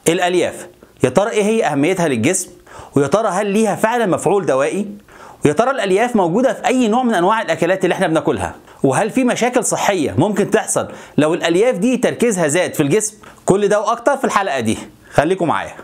الالياف يا ترى ايه هي اهميتها للجسم ويا ترى هل ليها فعلا مفعول دوائي ويا ترى الالياف موجوده في اي نوع من انواع الاكلات اللي احنا بناكلها وهل في مشاكل صحيه ممكن تحصل لو الالياف دي تركيزها زاد في الجسم كل ده واكتر في الحلقه دي خليكم معايا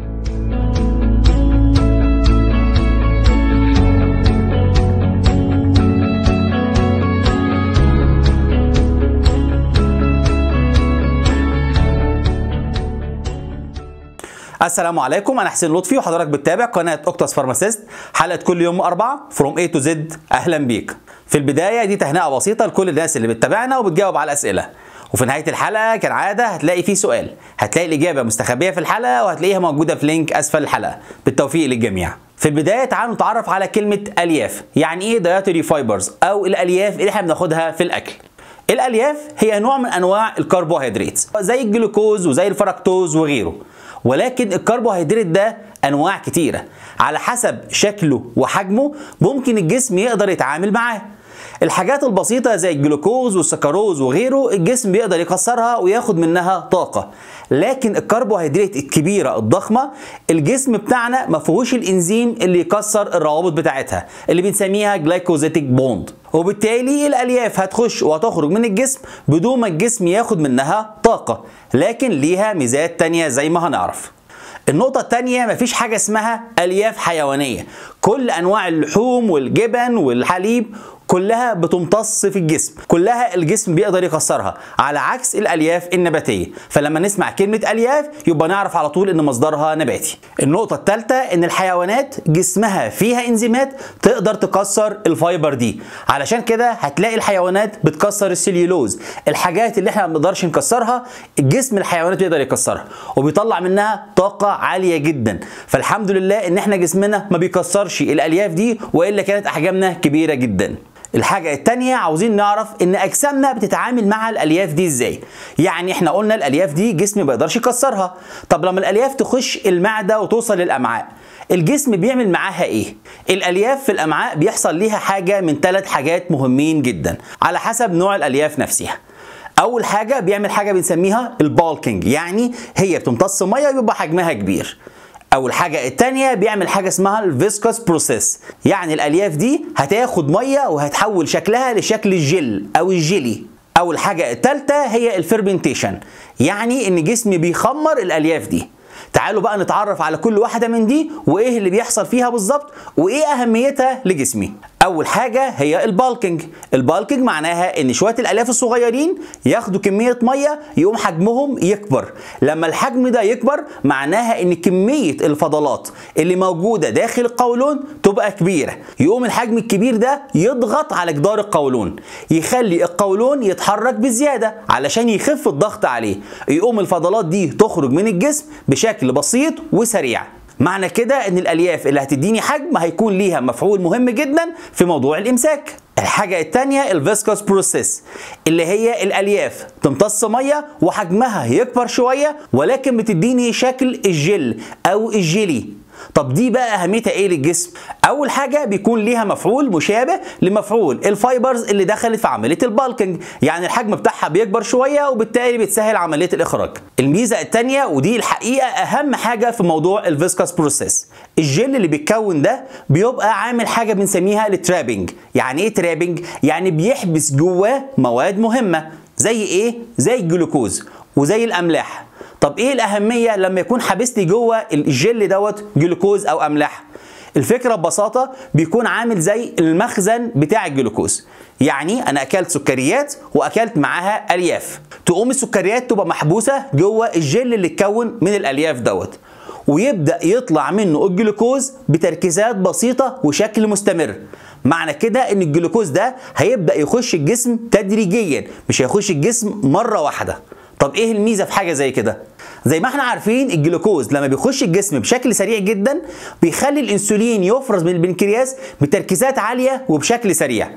السلام عليكم انا حسين لطفي وحضرتك بتتابع قناه اوكتاس فارماسيست حلقه كل يوم اربعة فروم اي تو زد اهلا بيك في البدايه دي تهنئه بسيطه لكل الناس اللي بتتابعنا وبتجاوب على الاسئله وفي نهايه الحلقه كالعاده هتلاقي فيه سؤال هتلاقي الاجابه مستخبيه في الحلقه وهتلاقيها موجوده في لينك اسفل الحلقه بالتوفيق للجميع في البدايه تعالوا نتعرف على كلمه الياف يعني ايه دايتري فايبرز او الالياف اللي احنا بناخدها في الاكل الالياف هي نوع من انواع الكربوهيدرات زي الجلوكوز وزي الفركتوز وغيره ولكن الكربوهيدرات ده انواع كتيره على حسب شكله وحجمه ممكن الجسم يقدر يتعامل معاه الحاجات البسيطة زي الجلوكوز والسكروز وغيره الجسم بيقدر يكسرها وياخد منها طاقة لكن الكربوهيدرات الكبيرة الضخمة الجسم بتاعنا ما فيهوش الانزيم اللي يكسر الروابط بتاعتها اللي بنسميها جلايكوزيتيك بوند وبالتالي الالياف هتخش وهتخرج من الجسم بدون ما الجسم ياخد منها طاقة لكن ليها ميزات تانية زي ما هنعرف النقطة التانية مفيش حاجة اسمها ألياف حيوانية كل أنواع اللحوم والجبن والحليب كلها بتمتص في الجسم كلها الجسم بيقدر يكسرها على عكس الالياف النباتيه فلما نسمع كلمه الياف يبقى نعرف على طول ان مصدرها نباتي النقطه الثالثه ان الحيوانات جسمها فيها انزيمات تقدر تكسر الفايبر دي علشان كده هتلاقي الحيوانات بتكسر السليولوز الحاجات اللي احنا ما بنقدرش نكسرها الجسم الحيوانات بيقدر يكسرها وبيطلع منها طاقه عاليه جدا فالحمد لله ان احنا جسمنا ما بيكسرش الالياف دي والا كانت احجامنا كبيره جدا الحاجة التانية عاوزين نعرف ان اجسامنا بتتعامل مع الالياف دي ازاي يعني احنا قلنا الالياف دي جسم ما يقدرش يكسرها طب لما الالياف تخش المعدة وتوصل للامعاء الجسم بيعمل معاها ايه الالياف في الامعاء بيحصل ليها حاجة من ثلاث حاجات مهمين جدا على حسب نوع الالياف نفسها اول حاجة بيعمل حاجة بنسميها البالكينج يعني هي بتمتص مية يبقى حجمها كبير اول حاجه التانية بيعمل حاجه اسمها الفيسكوس بروسيس يعني الالياف دي هتاخد ميه وهتحول شكلها لشكل الجل او الجيلي اول حاجه التالتة هي الفيرمنتيشن يعني ان جسمي بيخمر الالياف دي تعالوا بقى نتعرف على كل واحدة من دي وإيه اللي بيحصل فيها بالظبط وإيه أهميتها لجسمي. أول حاجة هي البالكينج، البالكينج معناها إن شوية الألياف الصغيرين ياخدوا كمية مية يقوم حجمهم يكبر، لما الحجم ده يكبر معناها إن كمية الفضلات اللي موجودة داخل القولون تبقى كبيرة، يقوم الحجم الكبير ده يضغط على جدار القولون، يخلي القولون يتحرك بزيادة علشان يخف الضغط عليه، يقوم الفضلات دي تخرج من الجسم بشكل بشكل بسيط وسريع معنى كده ان الالياف اللي هتديني حجم هيكون ليها مفعول مهم جدا في موضوع الامساك الحاجة التانية الفيسكوس بروسيس اللي هي الألياف تمتص مية وحجمها يكبر شوية ولكن بتديني شكل الجل أو الجيلي طب دي بقى اهميتها ايه للجسم اول حاجه بيكون ليها مفعول مشابه لمفعول الفايبرز اللي دخلت في عمليه البالكنج يعني الحجم بتاعها بيكبر شويه وبالتالي بتسهل عمليه الاخراج الميزه الثانيه ودي الحقيقه اهم حاجه في موضوع الفيسكاس بروسيس الجل اللي بيتكون ده بيبقى عامل حاجه بنسميها الترابنج يعني ايه ترابنج يعني بيحبس جواه مواد مهمه زي ايه زي الجلوكوز وزي الاملاح طب ايه الاهميه لما يكون حابس لي جوه الجل دوت جلوكوز او املاح الفكره ببساطه بيكون عامل زي المخزن بتاع الجلوكوز يعني انا اكلت سكريات واكلت معاها الياف تقوم السكريات تبقى محبوسه جوه الجل اللي اتكون من الالياف دوت ويبدا يطلع منه الجلوكوز بتركيزات بسيطه وشكل مستمر معنى كده ان الجلوكوز ده هيبدا يخش الجسم تدريجيا مش هيخش الجسم مره واحده طب ايه الميزه في حاجه زي كده زي ما احنا عارفين الجلوكوز لما بيخش الجسم بشكل سريع جدا بيخلي الانسولين يفرز من البنكرياس بتركيزات عاليه وبشكل سريع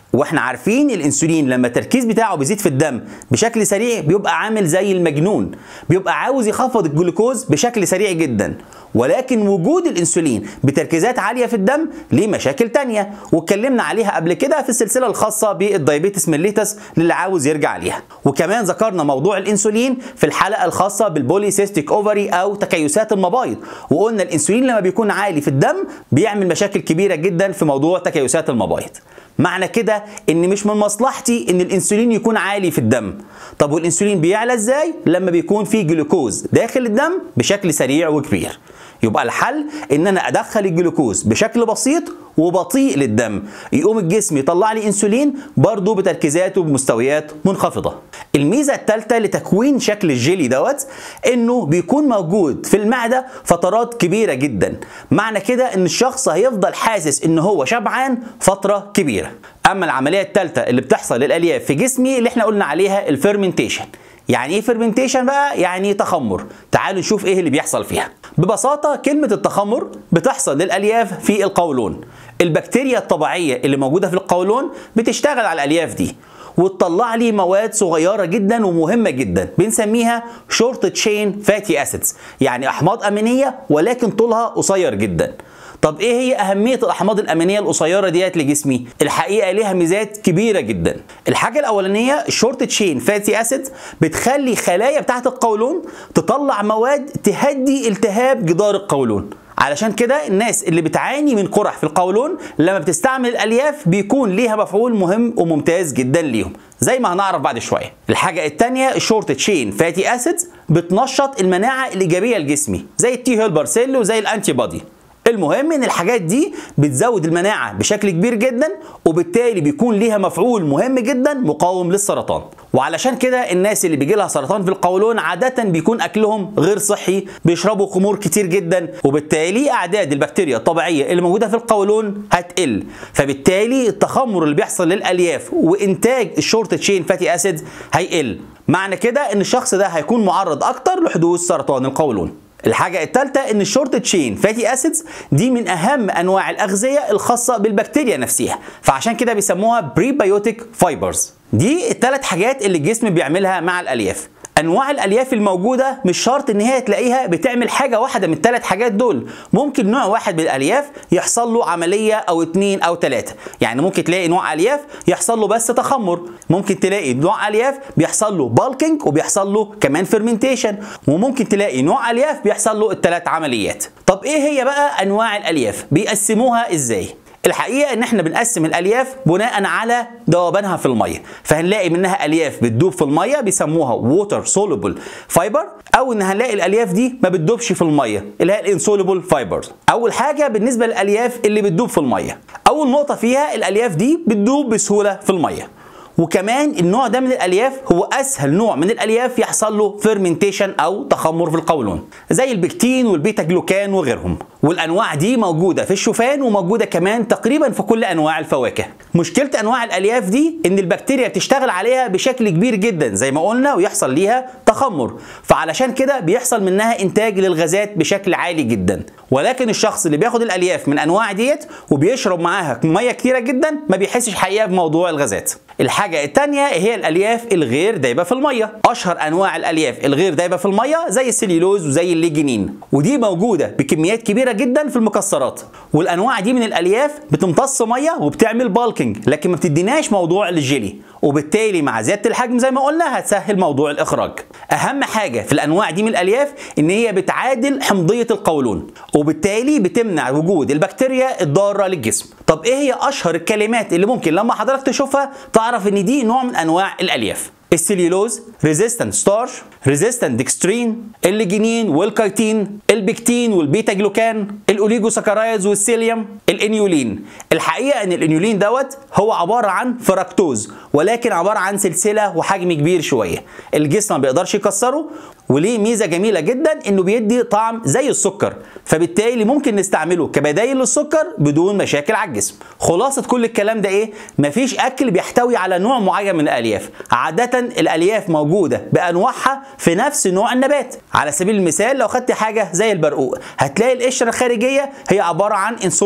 واحنا عارفين الانسولين لما التركيز بتاعه بيزيد في الدم بشكل سريع بيبقى عامل زي المجنون بيبقى عاوز يخفض الجلوكوز بشكل سريع جدا ولكن وجود الانسولين بتركيزات عاليه في الدم ليه مشاكل تانية واتكلمنا عليها قبل كده في السلسله الخاصه بالدايابيتس ميليتس للي عاوز يرجع ليها وكمان ذكرنا موضوع الانسولين في الحلقه الخاصه بالبوليسيستيك اوفري او تكيسات المبايض وقلنا الانسولين لما بيكون عالي في الدم بيعمل مشاكل كبيره جدا في موضوع تكيسات المبايض معنى كده ان مش من مصلحتي ان الانسولين يكون عالي في الدم طب والانسولين بيعلى ازاي لما بيكون في جلوكوز داخل الدم بشكل سريع وكبير يبقى الحل ان انا ادخل الجلوكوز بشكل بسيط وبطيء للدم يقوم الجسم يطلع لي انسولين برضه بتركيزات وبمستويات منخفضه الميزه الثالثه لتكوين شكل الجيلي دوت انه بيكون موجود في المعده فترات كبيره جدا معنى كده ان الشخص هيفضل حاسس ان هو شبعان فتره كبيره اما العمليه الثالثه اللي بتحصل للالياف في جسمي اللي احنا قلنا عليها الفيرمنتيشن يعني ايه فيرمنتيشن بقى يعني تخمر تعالوا نشوف ايه اللي بيحصل فيها ببساطه كلمه التخمر بتحصل للالياف في القولون البكتيريا الطبيعيه اللي موجوده في القولون بتشتغل على الالياف دي وتطلع لي مواد صغيره جدا ومهمه جدا بنسميها شورت تشين فاتي اسيدز يعني احماض امينيه ولكن طولها قصير جدا طب ايه هي اهميه الاحماض الامينيه القصيره ديت لجسمي الحقيقه ليها ميزات كبيره جدا الحاجه الاولانيه الشورت تشين فاتي اسيد بتخلي خلايا بتاعه القولون تطلع مواد تهدي التهاب جدار القولون علشان كده الناس اللي بتعاني من قرح في القولون لما بتستعمل الالياف بيكون ليها مفعول مهم وممتاز جدا ليهم زي ما هنعرف بعد شويه الحاجه الثانيه الشورت تشين فاتي اسيدز بتنشط المناعه الايجابيه لجسمي زي التي هيلبر سيل وزي الانتي بودي المهم ان الحاجات دي بتزود المناعه بشكل كبير جدا وبالتالي بيكون ليها مفعول مهم جدا مقاوم للسرطان وعلشان كده الناس اللي بيجي لها سرطان في القولون عاده بيكون اكلهم غير صحي بيشربوا خمور كتير جدا وبالتالي اعداد البكتيريا الطبيعيه اللي موجوده في القولون هتقل فبالتالي التخمر اللي بيحصل للالياف وانتاج الشورت تشين فاتي اسيد هيقل معنى كده ان الشخص ده هيكون معرض اكتر لحدوث سرطان القولون الحاجة الثالثة ان الشورت تشين فاتي اسيدز دي من اهم انواع الاغذية الخاصة بالبكتيريا نفسها فعشان كده بيسموها بريبيوتيك فايبرز دي الثلاث حاجات اللي الجسم بيعملها مع الالياف انواع الالياف الموجوده مش شرط ان هي تلاقيها بتعمل حاجه واحده من الثلاث حاجات دول ممكن نوع واحد من الالياف يحصل له عمليه او اتنين او ثلاثه يعني ممكن تلاقي نوع الياف يحصل له بس تخمر ممكن تلاقي نوع الياف بيحصل له بالكينج وبيحصل له كمان فيرمنتيشن وممكن تلاقي نوع الياف بيحصل له الثلاث عمليات طب ايه هي بقى انواع الالياف بيقسموها ازاي الحقيقه ان احنا بنقسم الالياف بناء على ذوبانها في الميه فهنلاقي منها الياف بتدوب في الميه بيسموها ووتر سولوبل فايبر او ان هنلاقي الالياف دي ما بتدوبش في الميه اللي هي الانسولوبل فايبرز اول حاجه بالنسبه للالياف اللي بتدوب في الميه اول نقطه فيها الالياف دي بتدوب بسهوله في الميه وكمان النوع ده من الالياف هو اسهل نوع من الالياف يحصل له فيرمنتيشن او تخمر في القولون زي البكتين والبيتا جلوكان وغيرهم والانواع دي موجوده في الشوفان وموجوده كمان تقريبا في كل انواع الفواكه مشكله انواع الالياف دي ان البكتيريا بتشتغل عليها بشكل كبير جدا زي ما قلنا ويحصل ليها تخمر فعلشان كده بيحصل منها انتاج للغازات بشكل عالي جدا ولكن الشخص اللي بياخد الالياف من انواع ديت وبيشرب معاها ميه كتيره جدا ما بيحسش حقيقه بموضوع الغازات الحاجة التانية هي الألياف الغير دايبة في المية أشهر أنواع الألياف الغير دايبة في المية زي السليلوز وزي الليجنين ودي موجودة بكميات كبيرة جدا في المكسرات والأنواع دي من الألياف بتمتص مية وبتعمل بالكينج لكن ما بتديناش موضوع الجيلي وبالتالي مع زيادة الحجم زي ما قلنا هتسهل موضوع الإخراج أهم حاجة في الأنواع دي من الألياف إن هي بتعادل حمضية القولون وبالتالي بتمنع وجود البكتيريا الضارة للجسم طب إيه هي أشهر الكلمات اللي ممكن لما حضرتك تشوفها تعرف إن دي نوع من أنواع الألياف السليلوز ريزيستنت ستارش ريزيستنت ديكسترين الليجينين والكايتين البكتين والبيتا جلوكان الاوليجوساكرايدز والسيليوم الانيولين الحقيقه ان الانيولين دوت هو عباره عن فركتوز ولكن عباره عن سلسله وحجم كبير شويه الجسم ما بيقدرش يكسره وليه ميزه جميله جدا انه بيدي طعم زي السكر فبالتالي ممكن نستعمله كبدايل للسكر بدون مشاكل على الجسم خلاصه كل الكلام ده ايه مفيش اكل بيحتوي على نوع معين من الالياف عاده الالياف موجوده بانواعها في نفس نوع النبات على سبيل المثال لو خدت حاجه زي البرقوق هتلاقي القشره الخارجيه هي عباره عن insoluble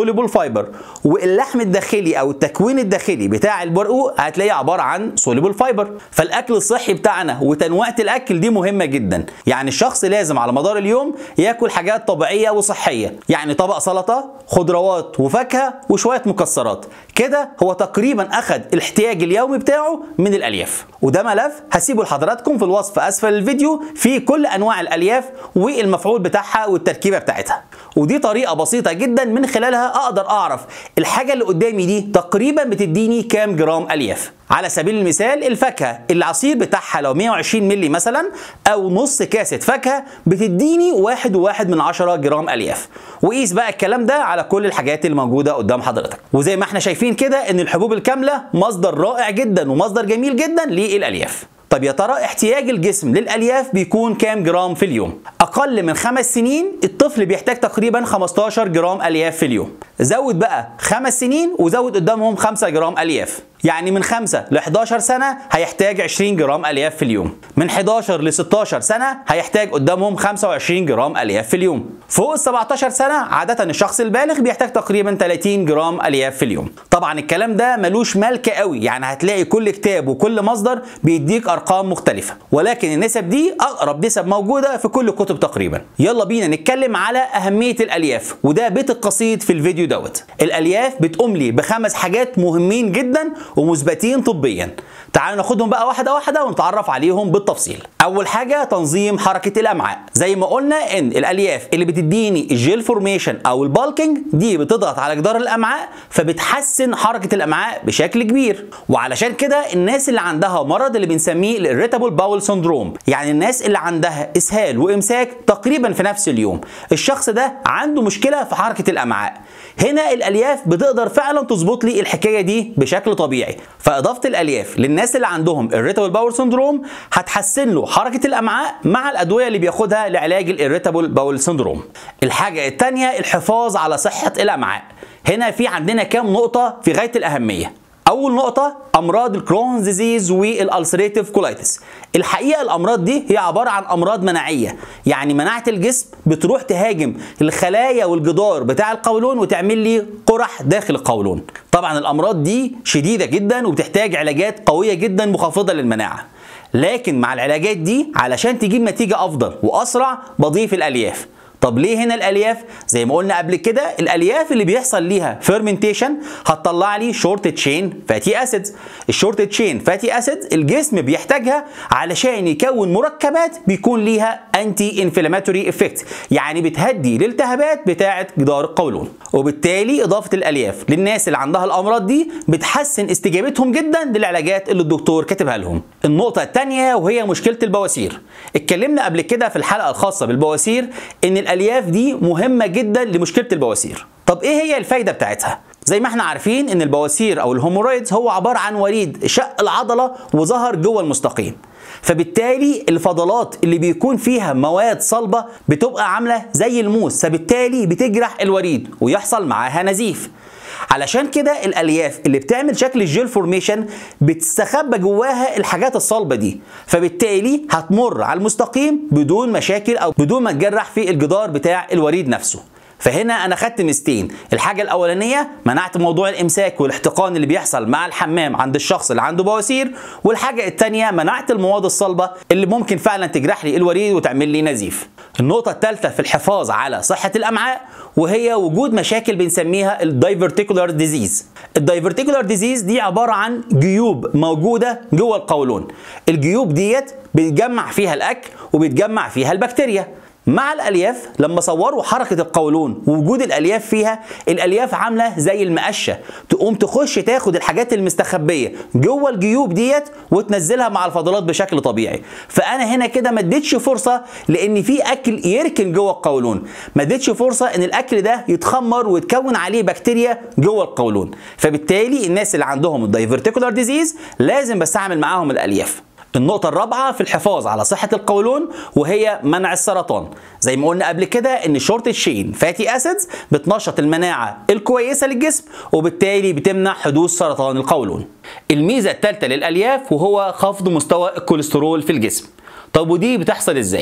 فايبر واللحم الداخلي او التكوين الداخلي بتاع البرقوق هتلاقيه عباره عن سوليبل فايبر فالاكل الصحي بتاعنا وتنوعه الاكل دي مهمه جدا يعني الشخص لازم على مدار اليوم ياكل حاجات طبيعيه وصحيه يعني طبق سلطه خضروات وفاكهه وشويه مكسرات كده هو تقريبا اخذ الاحتياج اليومي بتاعه من الالياف وده ملف هسيبه لحضراتكم في الوصف اسفل الفيديو فيه كل انواع الالياف والمفعول بتاعها والتركيبه بتاعتها ودي طريقه بسيطه جدا من خلالها اقدر اعرف الحاجه اللي قدامي دي تقريبا بتديني كام جرام الياف على سبيل المثال الفاكهه العصير بتاعها لو 120 مللي مثلا او نص كاسه فاكهه بتديني واحد وواحد من عشرة جرام الياف وقيس بقى الكلام ده على كل الحاجات اللي موجوده قدام حضرتك وزي ما احنا شايفين كده ان الحبوب الكامله مصدر رائع جدا ومصدر جميل جدا للالياف طب يا ترى احتياج الجسم للالياف بيكون كام جرام في اليوم اقل من خمس سنين الطفل بيحتاج تقريبا 15 جرام الياف في اليوم زود بقى خمس سنين وزود قدامهم 5 جرام الياف يعني من 5 ل 11 سنه هيحتاج 20 جرام الياف في اليوم من 11 ل 16 سنه هيحتاج قدامهم 25 جرام الياف في اليوم فوق ال 17 سنه عاده الشخص البالغ بيحتاج تقريبا 30 جرام الياف في اليوم طبعا الكلام ده ملوش ملك قوي يعني هتلاقي كل كتاب وكل مصدر بيديك ارقام مختلفه ولكن النسب دي اقرب نسب موجوده في كل الكتب تقريبا يلا بينا نتكلم على اهميه الالياف وده بيت القصيد في الفيديو دوت الالياف بتقوم لي بخمس حاجات مهمين جدا ومثبتين طبيا تعالوا ناخدهم بقى واحده واحده ونتعرف عليهم بالتفصيل اول حاجه تنظيم حركه الامعاء زي ما قلنا ان الالياف اللي بتديني الجيل فورميشن او البالكينج دي بتضغط على جدار الامعاء فبتحسن حركه الامعاء بشكل كبير وعلشان كده الناس اللي عندها مرض اللي بنسميه الاريتابل باول سندروم يعني الناس اللي عندها اسهال وامساك تقريبا في نفس اليوم الشخص ده عنده مشكله في حركه الامعاء هنا الالياف بتقدر فعلا تظبط لي الحكايه دي بشكل طبيعي فاضافه الالياف للناس اللي عندهم الريتابل باول سندروم هتحسن له حركه الامعاء مع الادويه اللي بياخدها لعلاج الاريتابل باول سندروم الحاجه الثانيه الحفاظ على صحه الامعاء هنا في عندنا كام نقطه في غايه الاهميه اول نقطه امراض الكرونز ديزيز والالسريتيف كولايتس الحقيقه الامراض دي هي عباره عن امراض مناعيه يعني مناعه الجسم بتروح تهاجم الخلايا والجدار بتاع القولون وتعمل لي قرح داخل القولون طبعا الامراض دي شديده جدا وبتحتاج علاجات قويه جدا مخفضه للمناعه لكن مع العلاجات دي علشان تجيب نتيجه افضل واسرع بضيف الالياف طب ليه هنا الالياف زي ما قلنا قبل كده الالياف اللي بيحصل ليها فيرمنتيشن هتطلع لي شورت تشين فاتي اسيدز الشورت تشين فاتي اسيدز الجسم بيحتاجها علشان يكون مركبات بيكون ليها انتي انفلاماتوري افكت يعني بتهدي الالتهابات بتاعه جدار القولون وبالتالي اضافه الالياف للناس اللي عندها الامراض دي بتحسن استجابتهم جدا للعلاجات اللي الدكتور كاتبها لهم النقطه الثانيه وهي مشكله البواسير اتكلمنا قبل كده في الحلقه الخاصه بالبواسير ان الالياف دي مهمه جدا لمشكله البواسير طب ايه هي الفايده بتاعتها زي ما احنا عارفين ان البواسير او الهومورويدز هو عباره عن وريد شق العضله وظهر جوه المستقيم فبالتالي الفضلات اللي بيكون فيها مواد صلبه بتبقى عامله زي الموس فبالتالي بتجرح الوريد ويحصل معاها نزيف علشان كده الالياف اللي بتعمل شكل الجيل فورميشن بتستخبى جواها الحاجات الصلبه دي فبالتالي هتمر على المستقيم بدون مشاكل او بدون ما تجرح في الجدار بتاع الوريد نفسه فهنا انا خدت ميزتين الحاجه الاولانيه منعت موضوع الامساك والاحتقان اللي بيحصل مع الحمام عند الشخص اللي عنده بواسير والحاجه الثانيه منعت المواد الصلبه اللي ممكن فعلا تجرح لي الوريد وتعمل لي نزيف النقطة الثالثة في الحفاظ على صحة الأمعاء وهي وجود مشاكل بنسميها الدايفرتيكولار ديزيز. الدايفرتيكولار ديزيز دي عبارة عن جيوب موجودة جوه القولون. الجيوب ديت بيتجمع فيها الأكل وبيتجمع فيها البكتيريا. مع الالياف لما صوروا حركه القولون ووجود الالياف فيها الالياف عامله زي المقشه تقوم تخش تاخد الحاجات المستخبيه جوه الجيوب ديت وتنزلها مع الفضلات بشكل طبيعي فانا هنا كده ما اديتش فرصه لان في اكل يركن جوه القولون ما اديتش فرصه ان الاكل ده يتخمر ويتكون عليه بكتيريا جوه القولون فبالتالي الناس اللي عندهم الدايفرتيكولار ديزيز لازم بستعمل معاهم الالياف النقطة الرابعة في الحفاظ على صحة القولون وهي منع السرطان زي ما قلنا قبل كده ان شورت تشين فاتي اسيدز بتنشط المناعة الكويسة للجسم وبالتالي بتمنع حدوث سرطان القولون الميزة الثالثة للألياف وهو خفض مستوى الكوليسترول في الجسم طب ودي بتحصل ازاي؟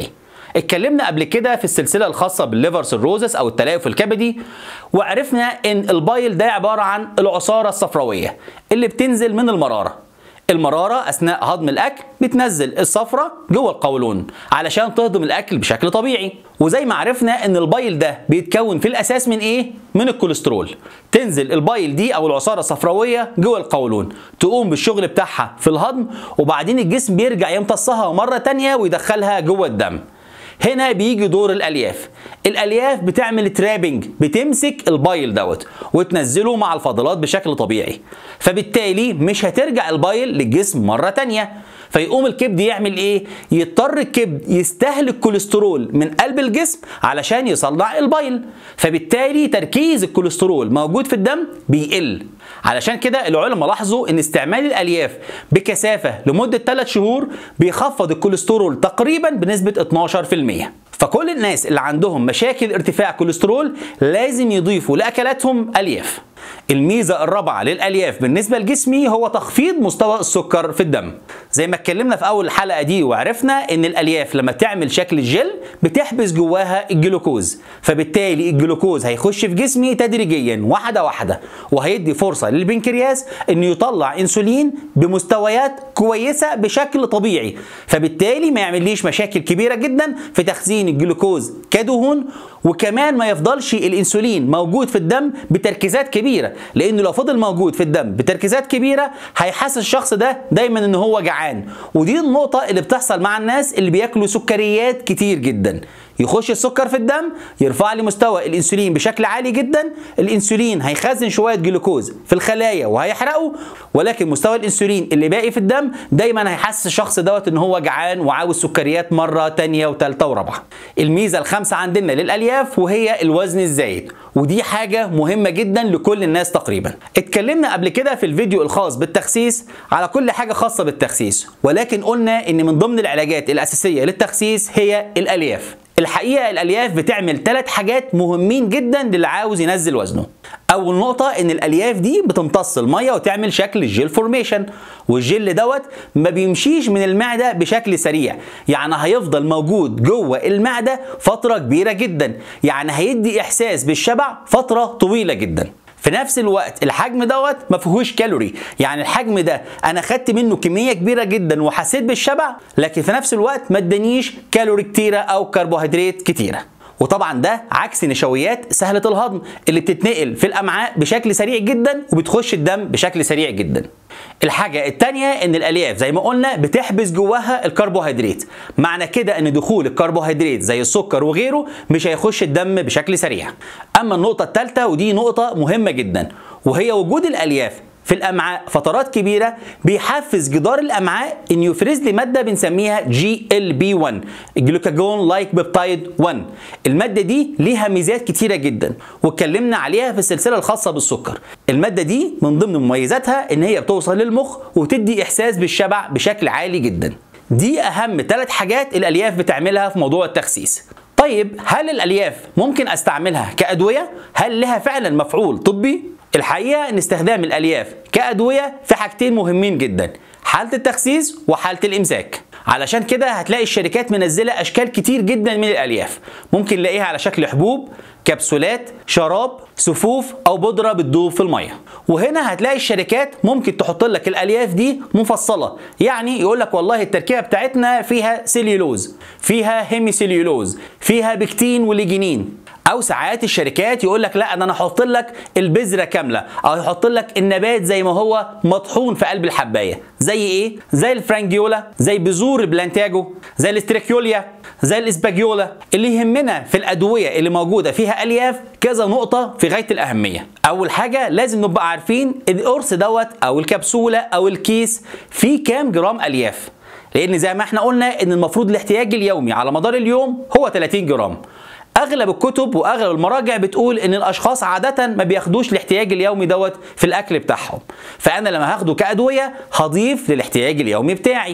اتكلمنا قبل كده في السلسله الخاصه بالليفر سيروزس او التليف الكبدي وعرفنا ان البايل ده عباره عن العصاره الصفراويه اللي بتنزل من المراره المراره اثناء هضم الاكل بتنزل الصفرة جوه القولون علشان تهضم الاكل بشكل طبيعي وزي ما عرفنا ان البايل ده بيتكون في الاساس من ايه من الكوليسترول تنزل البايل دي او العصاره الصفراويه جوه القولون تقوم بالشغل بتاعها في الهضم وبعدين الجسم بيرجع يمتصها مره تانية ويدخلها جوه الدم هنا بيجي دور الالياف الالياف بتعمل ترابنج بتمسك البايل دوت وتنزله مع الفضلات بشكل طبيعي فبالتالي مش هترجع البايل للجسم مره تانية فيقوم الكبد يعمل ايه يضطر الكبد يستهلك كوليسترول من قلب الجسم علشان يصنع البايل فبالتالي تركيز الكوليسترول موجود في الدم بيقل علشان كده العلماء لاحظوا ان استعمال الالياف بكثافه لمده 3 شهور بيخفض الكوليسترول تقريبا بنسبه 12% فكل الناس اللي عندهم مشاكل ارتفاع كوليسترول لازم يضيفوا لاكلاتهم الياف الميزة الرابعة للألياف بالنسبة لجسمي هو تخفيض مستوى السكر في الدم زي ما اتكلمنا في أول الحلقة دي وعرفنا إن الألياف لما تعمل شكل الجل بتحبس جواها الجلوكوز فبالتالي الجلوكوز هيخش في جسمي تدريجيا واحدة واحدة وهيدي فرصة للبنكرياس إنه يطلع أنسولين بمستويات كويسة بشكل طبيعي فبالتالي ما يعمليش مشاكل كبيرة جدا في تخزين الجلوكوز كدهون وكمان ما يفضلش الانسولين موجود في الدم بتركيزات كبيره لانه لو فضل موجود في الدم بتركيزات كبيره هيحسس الشخص ده دايما ان هو جعان ودي النقطه اللي بتحصل مع الناس اللي بياكلوا سكريات كتير جدا يخش السكر في الدم يرفع لي مستوى الانسولين بشكل عالي جدا الانسولين هيخزن شويه جلوكوز في الخلايا وهيحرقه ولكن مستوى الانسولين اللي باقي في الدم دايما هيحسس الشخص دوت ان هو جعان وعاوز سكريات مره تانية وتالتة ورابعه الميزه الخامسه عندنا للالياف وهي الوزن الزايد ودي حاجة مهمة جدا لكل الناس تقريبا اتكلمنا قبل كده في الفيديو الخاص بالتخسيس على كل حاجة خاصة بالتخسيس ولكن قلنا ان من ضمن العلاجات الاساسية للتخسيس هي الالياف الحقيقة الألياف بتعمل ثلاث حاجات مهمين جدا للي عاوز ينزل وزنه أول نقطة إن الألياف دي بتمتص المية وتعمل شكل الجيل فورميشن والجيل دوت ما بيمشيش من المعدة بشكل سريع يعني هيفضل موجود جوه المعدة فترة كبيرة جدا يعني هيدي إحساس بالشبع فترة طويلة جدا في نفس الوقت الحجم دوت ما فيهوش كالوري يعني الحجم ده انا خدت منه كميه كبيره جدا وحسيت بالشبع لكن في نفس الوقت ما ادانيش كالوري كتيره او كربوهيدرات كتيره وطبعا ده عكس نشويات سهله الهضم اللي بتتنقل في الامعاء بشكل سريع جدا وبتخش الدم بشكل سريع جدا الحاجة التانية ان الالياف زي ما قلنا بتحبس جواها الكربوهيدرات معنى كده ان دخول الكربوهيدرات زي السكر وغيره مش هيخش الدم بشكل سريع اما النقطة التالتة ودي نقطة مهمة جدا وهي وجود الالياف في الامعاء فترات كبيره بيحفز جدار الامعاء ان يفرز لي ماده بنسميها جي ال بي 1 الجلوكاجون لايك بيبتايد 1 الماده دي ليها ميزات كتيره جدا واتكلمنا عليها في السلسله الخاصه بالسكر الماده دي من ضمن مميزاتها ان هي بتوصل للمخ وتدي احساس بالشبع بشكل عالي جدا دي اهم ثلاث حاجات الالياف بتعملها في موضوع التخسيس طيب هل الالياف ممكن استعملها كادويه هل لها فعلا مفعول طبي الحقيقه ان استخدام الالياف كادويه في حاجتين مهمين جدا حاله التخسيس وحاله الامساك علشان كده هتلاقي الشركات منزله اشكال كتير جدا من الالياف ممكن نلاقيها على شكل حبوب كبسولات شراب سفوف او بودره بتدوب في الميه وهنا هتلاقي الشركات ممكن تحط لك الالياف دي مفصله يعني يقول لك والله التركيبه بتاعتنا فيها سيليولوز فيها هيمي سيليولوز فيها بكتين وليجينين او ساعات الشركات يقول لك لا انا هحط لك البذره كامله او يحط لك النبات زي ما هو مطحون في قلب الحبايه زي ايه زي الفرانجيولا زي بذور البلانتاجو زي الاستريكيوليا زي الاسباجيولا اللي يهمنا في الادويه اللي موجوده فيها الياف كذا نقطه في غايه الاهميه اول حاجه لازم نبقى عارفين القرص دوت او الكبسوله او الكيس فيه كام جرام الياف لان زي ما احنا قلنا ان المفروض الاحتياج اليومي على مدار اليوم هو 30 جرام اغلب الكتب واغلب المراجع بتقول ان الاشخاص عاده ما بياخدوش الاحتياج اليومي دوت في الاكل بتاعهم فانا لما هاخده كادويه هضيف للاحتياج اليومي بتاعي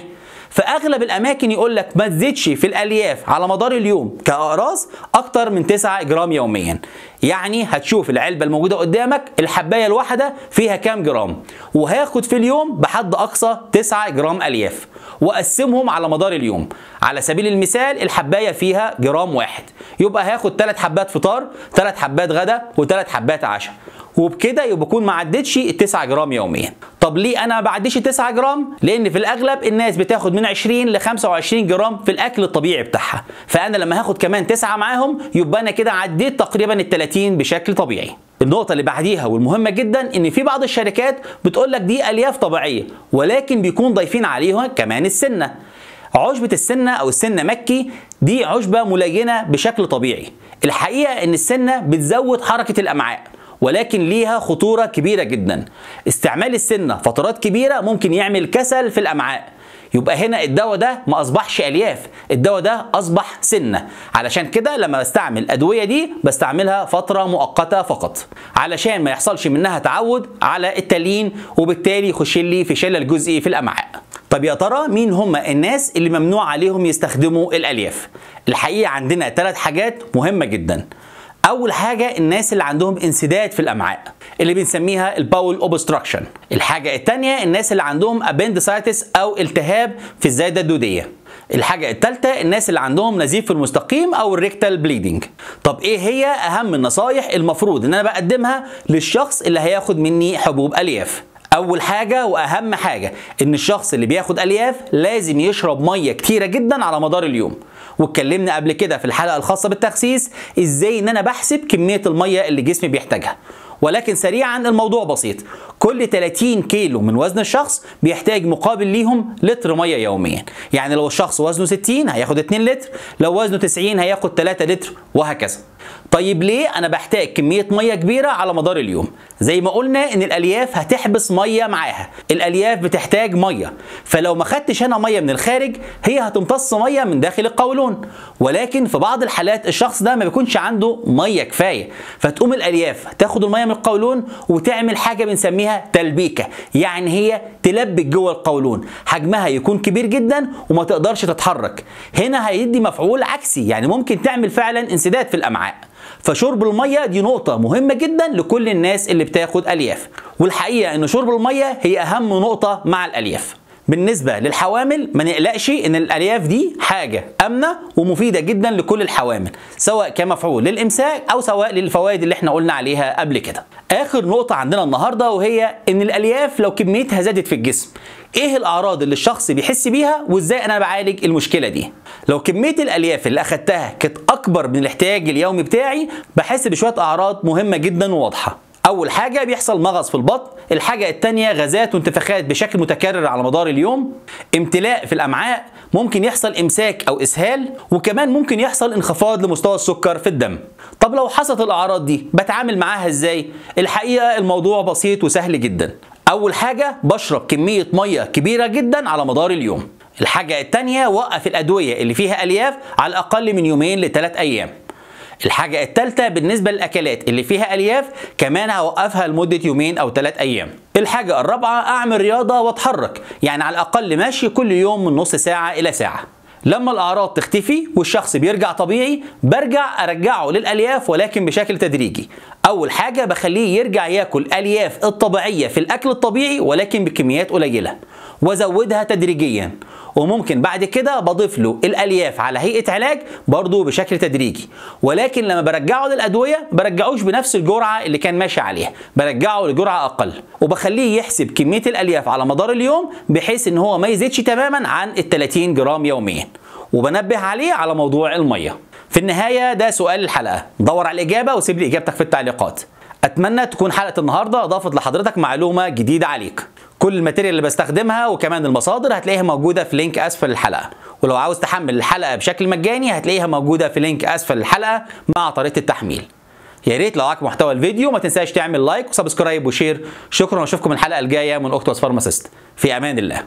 فاغلب الاماكن يقول لك ما تزيدش في الالياف على مدار اليوم كاقراص اكتر من 9 جرام يوميا يعني هتشوف العلبه الموجوده قدامك الحبايه الواحده فيها كام جرام وهاخد في اليوم بحد اقصى 9 جرام الياف واقسمهم على مدار اليوم على سبيل المثال الحبايه فيها جرام واحد يبقى هاخد 3 حبات فطار 3 حبات غدا و3 حبات عشاء وبكده يبقى بكون ما عدتش ال 9 جرام يوميا طب ليه انا ما بعديش 9 جرام لان في الاغلب الناس بتاخد من 20 ل 25 جرام في الاكل الطبيعي بتاعها فانا لما هاخد كمان 9 معاهم يبقى انا كده عديت تقريبا ال 30 بشكل طبيعي النقطة اللي بعديها والمهمة جدا ان في بعض الشركات بتقول لك دي الياف طبيعية ولكن بيكون ضايفين عليها كمان السنة عشبة السنة او السنة مكي دي عشبة ملينة بشكل طبيعي الحقيقة ان السنة بتزود حركة الامعاء ولكن ليها خطورة كبيرة جدا استعمال السنة فترات كبيرة ممكن يعمل كسل في الأمعاء يبقى هنا الدواء ده ما اصبحش الياف الدواء ده اصبح سنه علشان كده لما بستعمل الادويه دي بستعملها فتره مؤقته فقط علشان ما يحصلش منها تعود على التليين وبالتالي يخش لي في شلل جزئي في الامعاء طب يا ترى مين هم الناس اللي ممنوع عليهم يستخدموا الالياف الحقيقه عندنا ثلاث حاجات مهمه جدا اول حاجه الناس اللي عندهم انسداد في الامعاء اللي بنسميها الباول اوبستراكشن الحاجه الثانيه الناس اللي عندهم ابندسايتس او التهاب في الزايده الدوديه الحاجة الثالثة الناس اللي عندهم نزيف في المستقيم أو الريكتال بليدنج. طب إيه هي أهم النصايح المفروض إن أنا بقدمها للشخص اللي هياخد مني حبوب ألياف؟ أول حاجة وأهم حاجة إن الشخص اللي بياخد ألياف لازم يشرب مية كتيرة جدا على مدار اليوم. واتكلمنا قبل كده في الحلقة الخاصة بالتخسيس إزاي إن أنا بحسب كمية المية اللي جسمي بيحتاجها. ولكن سريعا الموضوع بسيط كل 30 كيلو من وزن الشخص بيحتاج مقابل ليهم لتر ميه يوميا يعني لو الشخص وزنه 60 هياخد 2 لتر لو وزنه 90 هياخد 3 لتر وهكذا طيب ليه انا بحتاج كميه ميه كبيره على مدار اليوم زي ما قلنا ان الالياف هتحبس ميه معاها الالياف بتحتاج ميه فلو ما خدتش انا ميه من الخارج هي هتمتص ميه من داخل القولون ولكن في بعض الحالات الشخص ده ما بيكونش عنده ميه كفايه فتقوم الالياف تاخد الميه من القولون وتعمل حاجه بنسميها تلبيكه يعني هي تلبك جوه القولون حجمها يكون كبير جدا وما تقدرش تتحرك هنا هيدي مفعول عكسي يعني ممكن تعمل فعلا انسداد في الامعاء فشرب الميه دي نقطه مهمه جدا لكل الناس اللي بتاخد الياف والحقيقه ان شرب الميه هي اهم نقطه مع الالياف بالنسبه للحوامل ما نقلقش ان الالياف دي حاجه امنه ومفيده جدا لكل الحوامل سواء كمفعول للامساك او سواء للفوائد اللي احنا قلنا عليها قبل كده اخر نقطه عندنا النهارده وهي ان الالياف لو كميتها زادت في الجسم ايه الاعراض اللي الشخص بيحس بيها وازاي انا بعالج المشكله دي لو كميه الالياف اللي اخدتها كانت اكبر من الاحتياج اليومي بتاعي بحس بشويه اعراض مهمه جدا وواضحه اول حاجه بيحصل مغص في البطن الحاجه الثانيه غازات وانتفاخات بشكل متكرر على مدار اليوم امتلاء في الامعاء ممكن يحصل امساك او اسهال وكمان ممكن يحصل انخفاض لمستوى السكر في الدم طب لو حصلت الاعراض دي بتعامل معاها ازاي الحقيقه الموضوع بسيط وسهل جدا اول حاجه بشرب كميه ميه كبيره جدا على مدار اليوم الحاجه الثانيه وقف الادويه اللي فيها الياف على الاقل من يومين لثلاث ايام الحاجة الثالثة بالنسبة للأكلات اللي فيها ألياف كمان هوقفها لمدة يومين أو ثلاث أيام. الحاجة الرابعة أعمل رياضة وأتحرك، يعني على الأقل ماشي كل يوم من نص ساعة إلى ساعة. لما الأعراض تختفي والشخص بيرجع طبيعي برجع أرجعه للألياف ولكن بشكل تدريجي. أول حاجة بخليه يرجع ياكل ألياف الطبيعية في الأكل الطبيعي ولكن بكميات قليلة. وازودها تدريجيا وممكن بعد كده بضيف له الالياف على هيئه علاج برضه بشكل تدريجي ولكن لما برجعه للادويه برجعوش بنفس الجرعه اللي كان ماشي عليها برجعه لجرعه اقل وبخليه يحسب كميه الالياف على مدار اليوم بحيث ان هو ما يزيدش تماما عن ال 30 جرام يوميا وبنبه عليه على موضوع الميه في النهايه ده سؤال الحلقه دور على الاجابه وسيب لي اجابتك في التعليقات اتمنى تكون حلقه النهارده اضافت لحضرتك معلومه جديده عليك كل الماتيريال اللي بستخدمها وكمان المصادر هتلاقيها موجوده في لينك اسفل الحلقه ولو عاوز تحمل الحلقه بشكل مجاني هتلاقيها موجوده في لينك اسفل الحلقه مع طريقه التحميل يا ريت لو عجبك محتوى الفيديو ما تنساش تعمل لايك وسبسكرايب وشير شكرا واشوفكم الحلقه الجايه من اوكتوس فارماسيست في امان الله